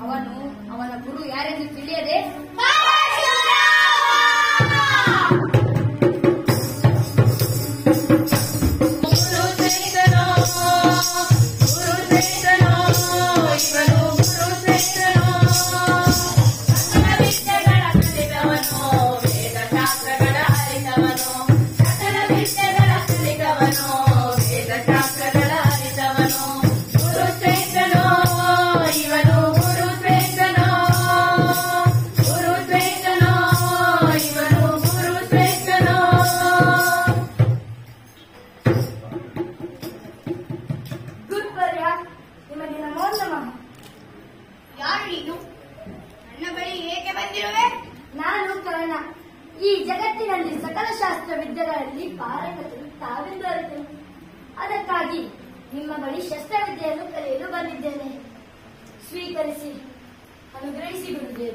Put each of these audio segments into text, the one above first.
ಅವನು ಅವನ ಗುರು ಯಾರೆಂದು ತಿಳಿಯದೆ ಗುರುವರ್ಯ ನಿಮಗೆ ನಮೋ ನಮಃ ಯಾರು ನೀನು ನನ್ನ ಬಳಿ ಏಕೆ ಬಂದಿರುವೆ ನಾನು ಕರ್ಣ ಈ ಜಗತ್ತಿನಲ್ಲಿ ಸಕಲ ಶಾಸ್ತ್ರ ವಿದ್ಯೆಗಳಲ್ಲಿ ಪಾರಂಗತರು ತಾವೆಂದು ಅರಿತೆನು ಅದಕ್ಕಾಗಿ ನಿಮ್ಮ ಬಳಿ ಶಸ್ತ್ರವಿದ್ಯೆಯನ್ನು ಕಲಿಯಲು ಬಂದಿದ್ದೇನೆ ಸ್ವೀಕರಿಸಿ ಅನುಗ್ರಹಿಸಿ ಗುರುದೇವ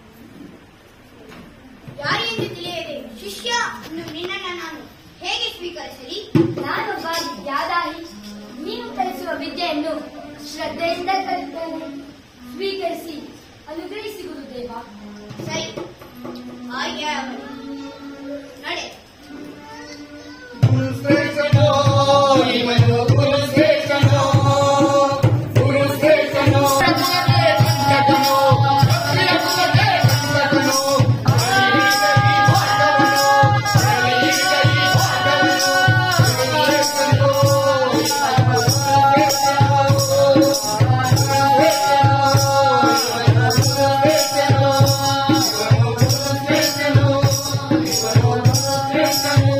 ಯಾರು ಎಂದು ತಿಳಿಯದೆ ಶಿಷ್ಯ ಇನ್ನು ನಿನ್ನನ್ನ ನಾನು ಹೇಗೆ ಸ್ವೀಕರಿಸಲಿ ನಾನೊಬ್ಬ ವಿದ್ಯಾದಾಯಿ ನೀವು ಕಲಿಸುವ ವಿದ್ಯೆಯನ್ನು ಶ್ರದ್ಧೆಯಿಂದ ಕಲಿತೇನೆ ಸ್ವೀಕರಿಸಿ ಅನುಗ್ರಹಿಸಿ ಗುರುದೇವ ಸರಿ ಹಾಗೆ ಆಗಲಿ ನಡೆ ಗುರುಶ್ರೇಷ್ಠನೋ ಇವನು ಗುರುಶ್ರೇಷ್ಠನೋ ಗುರುಶ್ರೇಷ್ಠನೋ ಸಂಕಟನೋ ಶಿರಕುಲಕ್ಕೆ ಸಂಕಟನೋ ಅರಿಯಿರಲಿ ಭಾಗವನೋ ಅರಿಯಿರಲಿ ಭಾಗವನೋ ಗುರುಶ್ರೇಷ್ಠನೋ ಇವನು ಗುರುಶ್ರೇಷ್ಠನೋ ಗುರುಶ್ರೇಷ್ಠನೋ ಇವನು ಗುರುಶ್ರೇಷ್ಠನೋ ಇವನು ಗುರುಶ್ರೇಷ್ಠನೋ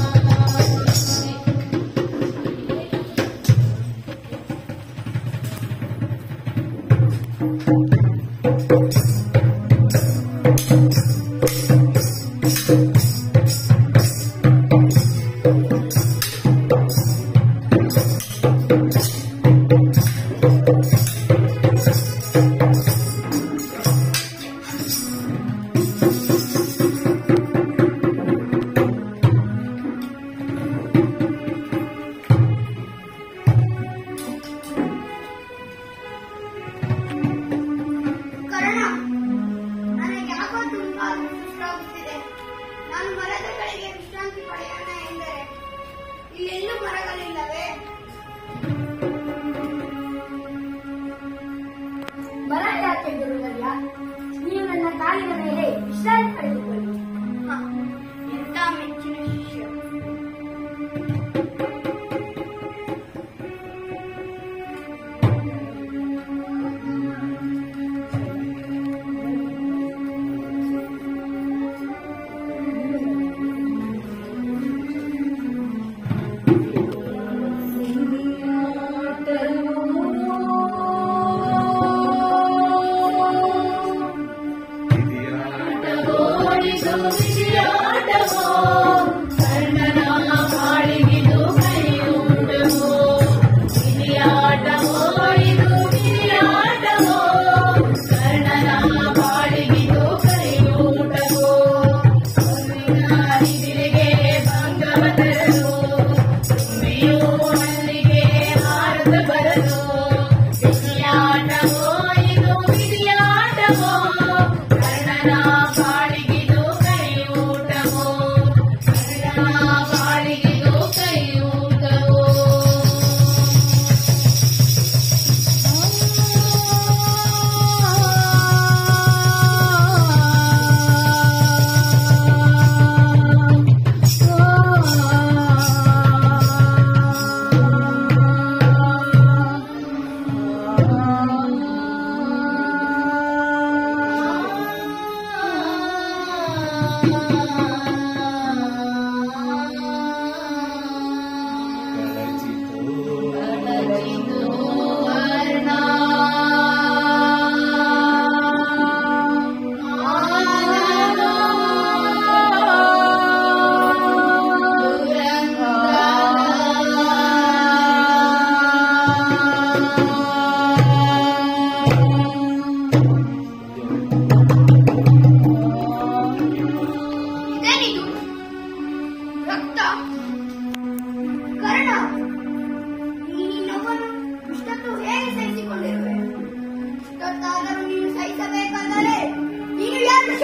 ಕರ್ಣ ನನಗೆ ಯಾಕೋ ತುಂಬಾ ಸುಸ್ತಾಗುತ್ತಿದೆ ನಾನು ಮರದ ಕಡೆಗೆ ವಿಶ್ರಾಂತಿ ಪಡೆಯೋಣ ಎಂದರೆ ಇಲ್ಲೆಲ್ಲೂ ಮರಗಳಿಲ್ಲವೇ ಮರ ಯಾಕೆ ಗುರುವರ್ಯ ನೀವು ನನ್ನ ಕಾಲಿನ ಮೇಲೆ ವಿಶ್ರಾಂತಿ ಪಡೆದುಕೊಳ್ಳಿ ಹ, ಎಂತ ಮೆಚ್ಚಿನ ಶಿಷ್ಯ ಇದಿಯಾಟವೋ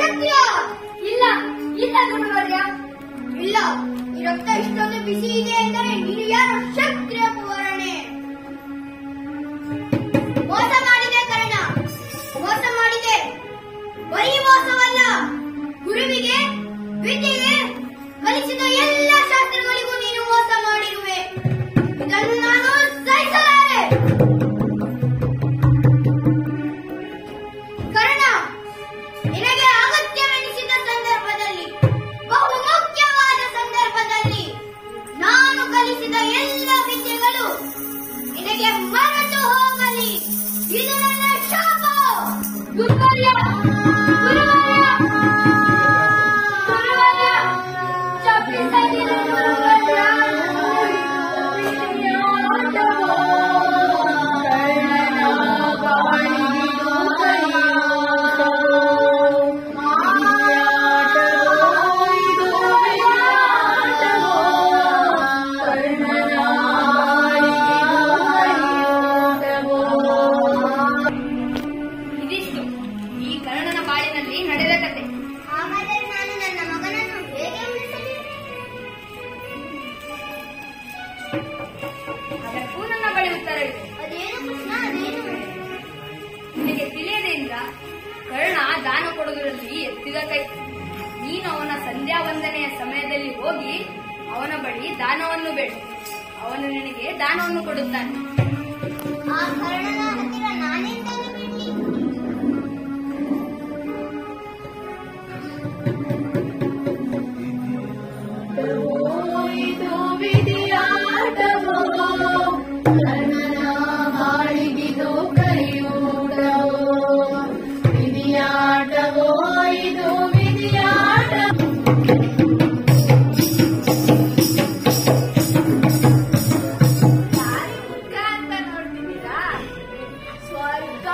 ಮಾಡ್ತೀಯಾ ಇಲ್ಲ ಇಲ್ಲ ಗುರುವರ್ಯ ಇಲ್ಲ ಈ ರಕ್ತ ಇಷ್ಟೊಂದು ಬಿಸಿ ಇದೆ ಎಂದರೆ ನೀನು ಯಾರು ಕ್ಷತ್ರಿಯ ಕುವರಣೆ ಮೋಸ ಮಾಡಿದೆ ಕರ್ಣ ಮೋಸ ಮಾಡಿದೆ ಬರೀ ಮೋಸವಲ್ಲ ಗುರುವಿಗೆ ವಿದ್ಯೆಗೆ ಕಲಿಸಿದ ಎಲ್ಲ ಶಾಸ್ತ್ರಗಳಿಗೂ ನೀನು ಮೋಸ ಮಾಡಿರುವೆ ಇದನ್ನು ನಾನು ಸಹಿಸಲಾರೆ ಕರ್ಣ ನಿನಗೆ ಅಗತ್ಯವೆನಿಸಿದ ಸಂದರ್ಭದಲ್ಲಿ ಬಹು ಮುಖ್ಯವಾದ ಸಂದರ್ಭದಲ್ಲಿ ನಾನು ಕಲಿಸಿದ ಎಲ್ಲ ವಿದ್ಯೆಗಳು ನಿನಗೆ ಮರೆತು ಹೋಗಲಿ ಇದು ನನ್ನ ಶಾಪ ಗುರುವರ್ಯ ಗುರುವರ್ಯ ಗುರುವರ್ಯ ತಪ್ಪಿಸಲಿಲ್ಲ ಗುರುವರ್ಯ ಇದಿಷ್ಟು ಈ ಕರ್ಣನ ಬಾಳಿನಲ್ಲಿ ನಡೆದ ಕತೆ ಹಾಗಾದರೆ ನಾನು ನನ್ನ ಮಗನನ್ನು ಹೇಗೆ ಉಳಿಸಲಿ ಅದಕ್ಕೂ ನನ್ನ ಬಳಿ ಉತ್ತರವಿದೆ ಅದೇನು ಕೃಷ್ಣ ಅದೇನು ನಿನಗೆ ತಿಳಿಯದೆ ಇಂದ್ರ ಕರ್ಣ ದಾನ ಕೊಡುವುದರಲ್ಲಿ ಎತ್ತಿದ ಕೈ ನೀನು ಅವನ ಸಂಧ್ಯಾ ವಂದನೆಯ ಸಮಯದಲ್ಲಿ ಹೋಗಿ ಅವನ ಬಳಿ ದಾನವನ್ನು ಬೇಡ ಅವನು ನಿನಗೆ ದಾನವನ್ನು ಕೊಡುತ್ತಾನೆ ಆ ಕರ್ಣನ ಹತ್ತಿರ ನಾನೇನ್ ತಾನೇ ಬಿಡ್ಲಿ ಯಾರಿ ಮುಖ ಅಂತ ನೋಡ್ತಿದ್ದೀರಾ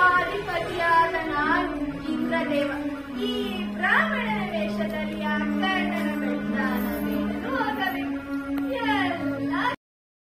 ಸ್ವರ್ಗಾಧಿಪತಿಯಾದ ನಾನು ಇಂದ್ರದೇವ ಈ ಬ್ರಾಹ್ಮಣನ ವೇಷದಲ್ಲಿ ಆ